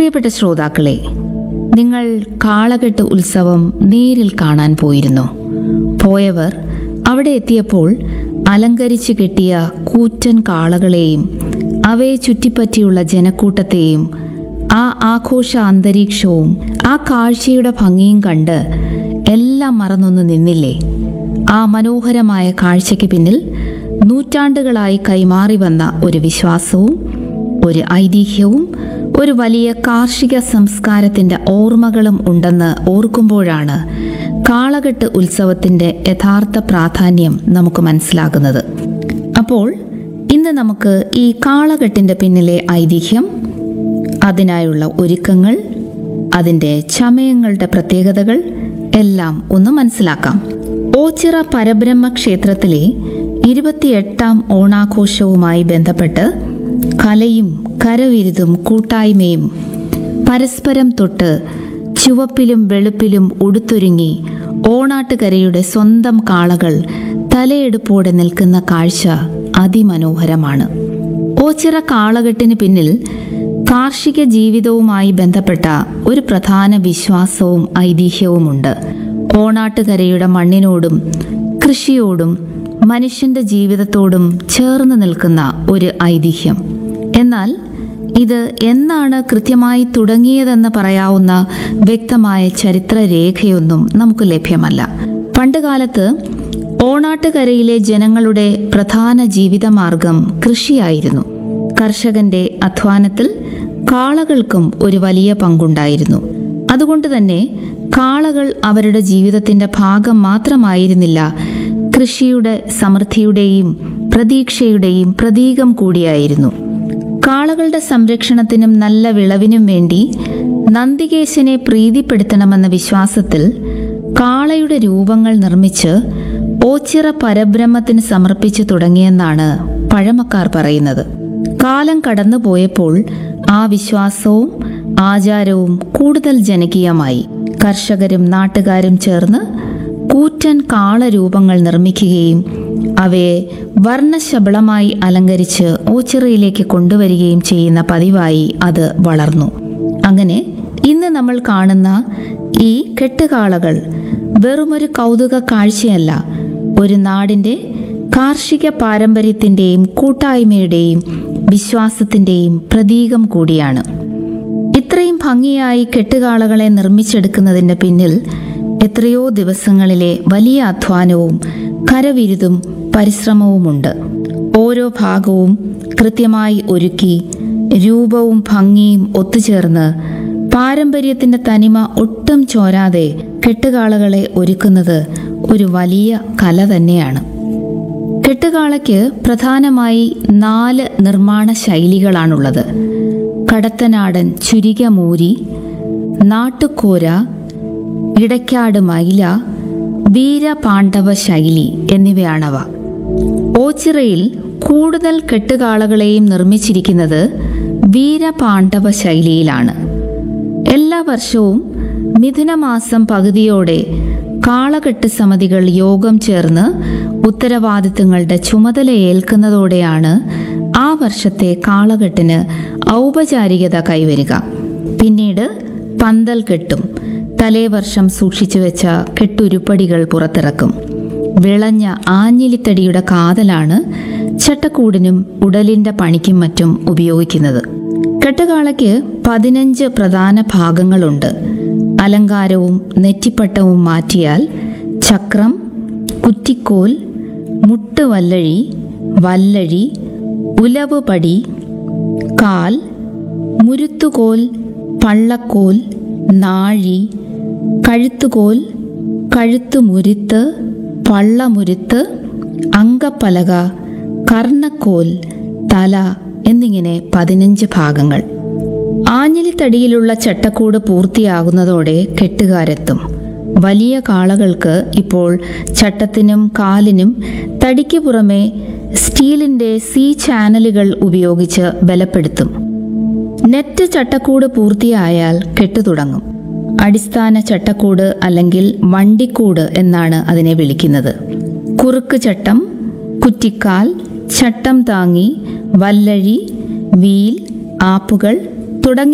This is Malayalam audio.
പ്രിയപ്പെട്ട ശ്രോതാക്കളെ നിങ്ങൾ കാളകെട്ട് ഉത്സവം നേരിൽ കാണാൻ പോയിരുന്നോ പോയവർ അവിടെ എത്തിയപ്പോൾ അലങ്കരിച്ചു കെട്ടിയ കൂറ്റൻ കാളകളെയും അവയെ ചുറ്റിപ്പറ്റിയുള്ള ജനക്കൂട്ടത്തെയും ആ ആഘോഷ അന്തരീക്ഷവും ആ കാഴ്ചയുടെ ഭംഗിയും കണ്ട് എല്ലാം മറന്നൊന്ന് നിന്നില്ലേ ആ മനോഹരമായ കാഴ്ചയ്ക്ക് പിന്നിൽ നൂറ്റാണ്ടുകളായി കൈമാറി വന്ന ഒരു വിശ്വാസവും ഒരു ഐതിഹ്യവും ഒരു വലിയ കാർഷിക സംസ്കാരത്തിന്റെ ഓർമ്മകളും ഉണ്ടെന്ന് ഓർക്കുമ്പോഴാണ് കാളകെട്ട് ഉത്സവത്തിന്റെ യഥാർത്ഥ പ്രാധാന്യം നമുക്ക് മനസ്സിലാകുന്നത് അപ്പോൾ ഇന്ന് നമുക്ക് ഈ കാളകെട്ടിന്റെ പിന്നിലെ ഐതിഹ്യം അതിനായുള്ള ഒരുക്കങ്ങൾ അതിൻ്റെ ചമയങ്ങളുടെ പ്രത്യേകതകൾ എല്ലാം ഒന്ന് മനസ്സിലാക്കാം ഓച്ചിറ പരബ്രഹ്മ ക്ഷേത്രത്തിലെ ഇരുപത്തിയെട്ടാം ഓണാഘോഷവുമായി ബന്ധപ്പെട്ട് കലയും കരവിരുതും കൂട്ടായ്മയും പരസ്പരം തൊട്ട് ചുവപ്പിലും വെളുപ്പിലും ഉടുത്തൊരുങ്ങി ഓണാട്ടുകരയുടെ സ്വന്തം കാളകൾ തലയെടുപ്പോടെ നിൽക്കുന്ന കാഴ്ച അതിമനോഹരമാണ് ഓച്ചിറ കാളകെട്ടിന് പിന്നിൽ കാർഷിക ജീവിതവുമായി ബന്ധപ്പെട്ട ഒരു പ്രധാന വിശ്വാസവും ഐതിഹ്യവുമുണ്ട് ഓണാട്ടുകരയുടെ മണ്ണിനോടും കൃഷിയോടും മനുഷ്യന്റെ ജീവിതത്തോടും ചേർന്ന് നിൽക്കുന്ന ഒരു ഐതിഹ്യം എന്നാൽ ഇത് എന്നാണ് കൃത്യമായി തുടങ്ങിയതെന്ന് പറയാവുന്ന വ്യക്തമായ ചരിത്ര രേഖയൊന്നും നമുക്ക് ലഭ്യമല്ല പണ്ടുകാലത്ത് ഓണാട്ടുകരയിലെ ജനങ്ങളുടെ പ്രധാന ജീവിതമാർഗം കൃഷിയായിരുന്നു കർഷകന്റെ അധ്വാനത്തിൽ കാളകൾക്കും ഒരു വലിയ പങ്കുണ്ടായിരുന്നു അതുകൊണ്ട് തന്നെ കാളകൾ അവരുടെ ജീവിതത്തിന്റെ ഭാഗം മാത്രമായിരുന്നില്ല കൃഷിയുടെ സമൃദ്ധിയുടെയും പ്രതീക്ഷയുടെയും പ്രതീകം കൂടിയായിരുന്നു കാളകളുടെ സംരക്ഷണത്തിനും നല്ല വിളവിനും വേണ്ടി നന്ദികേശനെ പ്രീതിപ്പെടുത്തണമെന്ന വിശ്വാസത്തിൽ കാളയുടെ രൂപങ്ങൾ നിർമ്മിച്ച് ഓച്ചിറ പരബ്രഹ്മത്തിന് സമർപ്പിച്ചു തുടങ്ങിയെന്നാണ് പഴമക്കാർ പറയുന്നത് കാലം കടന്നുപോയപ്പോൾ ആ വിശ്വാസവും ആചാരവും കൂടുതൽ ജനകീയമായി കർഷകരും നാട്ടുകാരും ചേർന്ന് കൂറ്റൻ കാളരൂപങ്ങൾ നിർമ്മിക്കുകയും അവയെ വർണ്ണശബളമായി അലങ്കരിച്ച് ഓച്ചിറയിലേക്ക് കൊണ്ടുവരികയും ചെയ്യുന്ന പതിവായി അത് വളർന്നു അങ്ങനെ ഇന്ന് നമ്മൾ കാണുന്ന ഈ കെട്ടുകാളകൾ വെറുമൊരു കൗതുക കാഴ്ചയല്ല ഒരു നാടിൻ്റെ കാർഷിക പാരമ്പര്യത്തിൻ്റെയും കൂട്ടായ്മയുടെയും വിശ്വാസത്തിൻ്റെയും പ്രതീകം കൂടിയാണ് ഇത്രയും ഭംഗിയായി കെട്ടുകാളകളെ നിർമ്മിച്ചെടുക്കുന്നതിൻ്റെ പിന്നിൽ എത്രയോ ദിവസങ്ങളിലെ വലിയ അധ്വാനവും കരവിരുതും പരിശ്രമവുമുണ്ട് ഓരോ ഭാഗവും കൃത്യമായി ഒരുക്കി രൂപവും ഭംഗിയും ഒത്തുചേർന്ന് പാരമ്പര്യത്തിന്റെ തനിമ ഒട്ടും ചോരാതെ കെട്ടുകാളകളെ ഒരുക്കുന്നത് ഒരു വലിയ കല തന്നെയാണ് കെട്ടുകാളയ്ക്ക് പ്രധാനമായി നാല് നിർമ്മാണ ശൈലികളാണുള്ളത് കടത്തനാടൻ ചുരിക മൂരി നാട്ടുകോര ഇടയ്ക്കാട് മൈല വീരപാണ്ഡവ ശൈലി എന്നിവയാണവ ഓച്ചിറയിൽ കൂടുതൽ കെട്ടുകാളകളെയും നിർമ്മിച്ചിരിക്കുന്നത് വീരപാണ്ഡവ ശൈലിയിലാണ് എല്ലാ വർഷവും മിഥുനമാസം പകുതിയോടെ കാളകെട്ട് സമിതികൾ യോഗം ചേർന്ന് ഉത്തരവാദിത്തങ്ങളുടെ ചുമതല ഏൽക്കുന്നതോടെയാണ് ആ വർഷത്തെ കാളകെട്ടിന് ഔപചാരികത കൈവരിക പിന്നീട് പന്തൽ കെട്ടും തലേവർഷം സൂക്ഷിച്ചു വെച്ച കെട്ടുരുപ്പടികൾ പുറത്തിറക്കും വിളഞ്ഞ ആഞ്ഞിലിത്തടിയുടെ കാതലാണ് ചട്ടക്കൂടിനും ഉടലിന്റെ പണിക്കും മറ്റും ഉപയോഗിക്കുന്നത് കെട്ടുകാളയ്ക്ക് പതിനഞ്ച് പ്രധാന ഭാഗങ്ങളുണ്ട് അലങ്കാരവും നെറ്റിപ്പട്ടവും മാറ്റിയാൽ ചക്രം കുറ്റിക്കോൽ മുട്ടുവല്ലഴി വല്ലഴി ഉലവുപടി കാൽ മുരുത്തുകോൽ പള്ളക്കോൽ നാഴി കഴുത്തുകോൽ കഴുത്തുമുരുത്ത് പള്ളമുരുത്ത് അങ്കപ്പലക കർണക്കോൽ തല എന്നിങ്ങനെ പതിനഞ്ച് ഭാഗങ്ങൾ ആഞ്ഞിലിത്തടിയിലുള്ള ചട്ടക്കൂട് പൂർത്തിയാകുന്നതോടെ കെട്ടുകാരെത്തും വലിയ കാളകൾക്ക് ഇപ്പോൾ ചട്ടത്തിനും കാലിനും തടിക്ക് പുറമെ സ്റ്റീലിന്റെ സി ചാനലുകൾ ഉപയോഗിച്ച് ബലപ്പെടുത്തും നെറ്റ് ചട്ടക്കൂട് പൂർത്തിയായാൽ കെട്ടു തുടങ്ങും അടിസ്ഥാന ചട്ടക്കൂട് അല്ലെങ്കിൽ വണ്ടിക്കൂട് എന്നാണ് അതിനെ വിളിക്കുന്നത് കുറുക്ക് ചട്ടം കുറ്റിക്കാൽ ചട്ടം താങ്ങി വല്ലഴി വീൽ ആപ്പുകൾ തുടങ്ങിയ